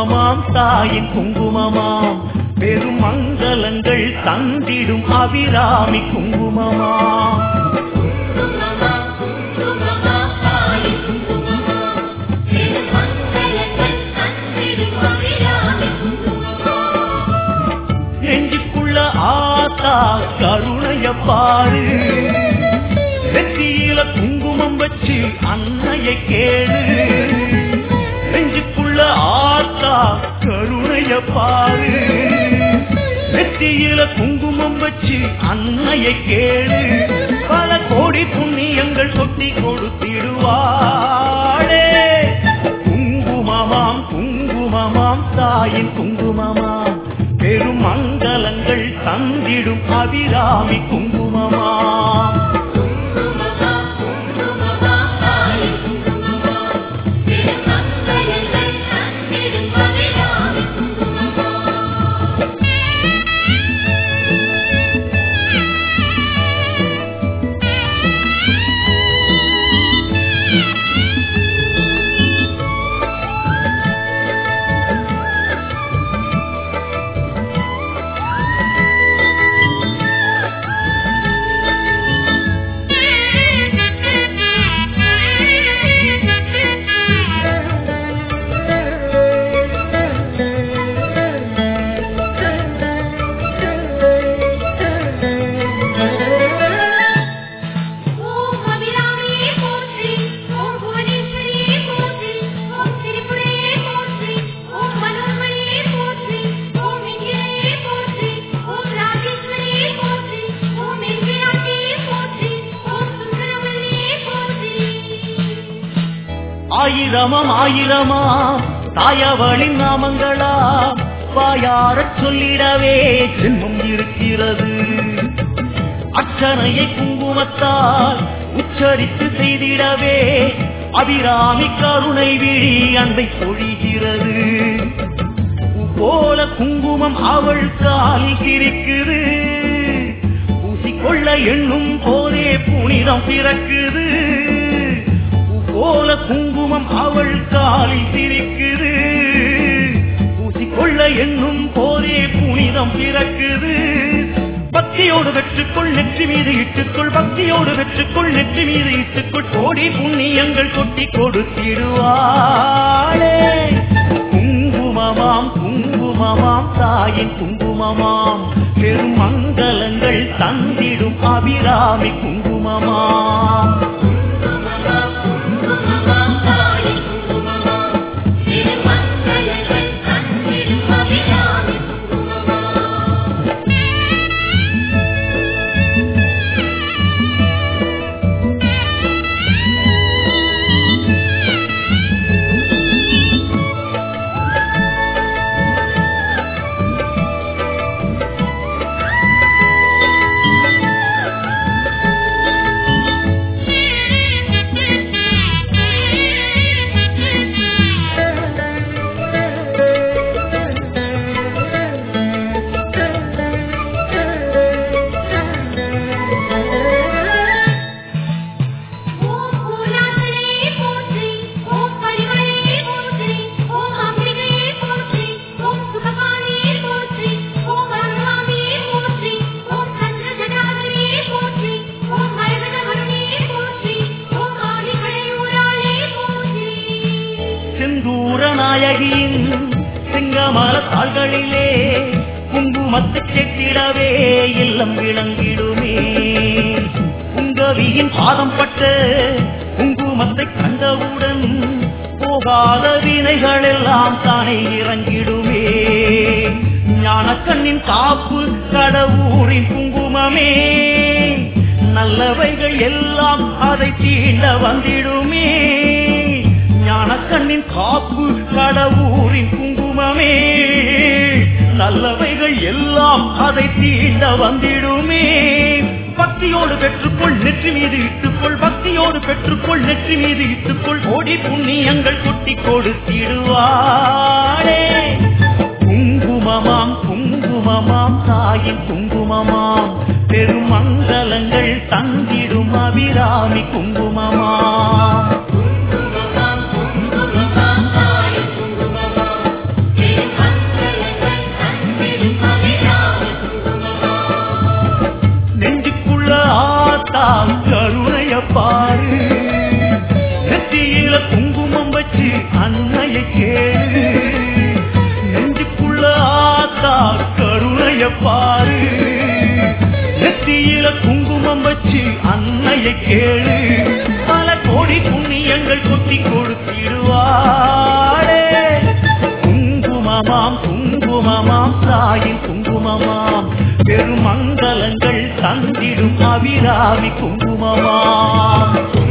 குங்குமமாம் தாயின் குங்குமமாம் பெரும் மங்களங்கள் தந்திடும் அபிராமி குங்குமமாம் குங்குமமா குங்குமமா தாய் குங்குமமா திருமங்கலங்கள் தந்திடும் அபிராமி குங்குமமா நெஞ்சுக்குள்ள ஆத்தா கருணைய பாரு நெத்தியில குங்குமம் வச்சு அன்னைய கேளு நெஞ்சுக்குள்ள ஆத்தா கருணைய பாரு நெத்தியில குங்குமம் வச்சு அன்னைய கேளு பல கோடி புண்ணியங்கள் கொட்டி கொடுத்திடுவாளே குங்குமமாம் குங்குமமாம் தாயின் குங்குமமாம் பெரும் மங்களங்கள் தந்திடும் அபிராமி குங்குமமாம் குங்குமமா குங்குமமா தாய் குங்குமமா திருமங்கலங்கள் தந்திடும் அபிராமி குங்குமமா ஓம் அபிராமியே போற்றி ஓம் புவனேஸ்வரியே போற்றி ஓம் திரிபுரையே போற்றி ஓம் மனோன்மணியே போற்றி ஓம் இந்திரையே போற்றி ஓம் ராஜேஸ்வரியே போற்றி ஓம் எம்பிராட்டியே போற்றி ஓம் சுந்தரவல்லியே போற்றி ஆயிரமாம் ஆயிரமா தாயவளின் நாமங்களா வாயாரச் சொல்லிடவே ஜென்மம் இருக்கிறது அச்சனையை குங்குமத்தால் உச்சரித்து செய்திடவே அபிராமி கருணை விழி அன்பை பொழிகிறது பூ போல குங்குமம் அவள் காலில் கிரிக்குது பூசிக்கொள்ள எண்ணும் போதே புனிதம் பிறக்குது பூ போல குங்குமம் அவள் காலில் சிரிக்குது பூசிக்கொள்ள எண்ணும் போதே புனிதம் பிறக்குது பக்தியோடு வெற்றுக்குள் நெற்றி மீது இட்டுக்குள் பக்தியோடு வெற்றுக்குள் நெற்றி மீது இட்டுக்குள் கோடி புண்ணியங்கள் கொட்டி கொடுத்திடுவாளே குங்குமமாம் குங்குமமாம் தாயின் குங்குமமாம் பெரும் மங்களங்கள் தந்திடும் அபிராமி குங்குமமாம் குங்குமமா குங்குமமா தாய் குங்குமமா திருமங்கலங்கள் தந்திடும் அபிராமி குங்குமமா ஓம் பூலாசனே போற்றி ஓம் பரிமளே போற்றி ஓம் அம்பிகையே போற்றி ஓம் சுகபாணியே போற்றி ஓம் அருள்வாமியே போற்றி ஓம் சந்திரஜடாதிரியே போற்றி ஓம் மரகதவருணியே போற்றி ஓம் ஆதிகளையூராளே போற்றி செந்தூர நாயகியின் செங்கமல தாள்களிலே குங்குமத்து செட்டிடவே இல்லம் விளங்கிடுமே குங்கவியின் பாதம் பட்ட குங்குமத்தை கண்டவுடன் போகாத வினைகள் எல்லாம் தானே இறங்கிடுமே ஞானக்கண்ணின் காப்பு கடவுரின் குங்குமமே நல்லவைகள் எல்லாம் அதை தீண்ட வந்திடுமே ஞானக்கண்ணின் காப்பு கடவுரின் குங்குமமே நல்லவைகள் எல்லாம் அதை தீண்ட வந்திடுமே பக்தியோடு பெற்றுக்கொள் நெற்றி மீது இட்டுக்கொள் பக்தியோடு பெற்றுக்கொள் நெற்றி மீது இட்டுக்கொள் கோடி புண்ணியங்கள் கொட்டி கொடுத்திடுவாளே குங்குமமாம் குங்குமமாம் தாயின் குங்குமமாம் பெருமங்கலங்கள் தந்திடும் அபிராமி குங்குமமாம் குங்குமமா குங்குமமா தாய் குங்குமமா கருணைய பாரு நெத்தியில குங்குமம் வச்சு அன்னைய கேளு பல கோடி புண்ணியங்கள் கொட்டி கொடுத்திடுவாளே குங்குமமாம் குங்குமமாம் தாயின் குங்குமமாம் பெருமங்கலங்கள் தந்திடும் அபிராமி குங்குமமாம்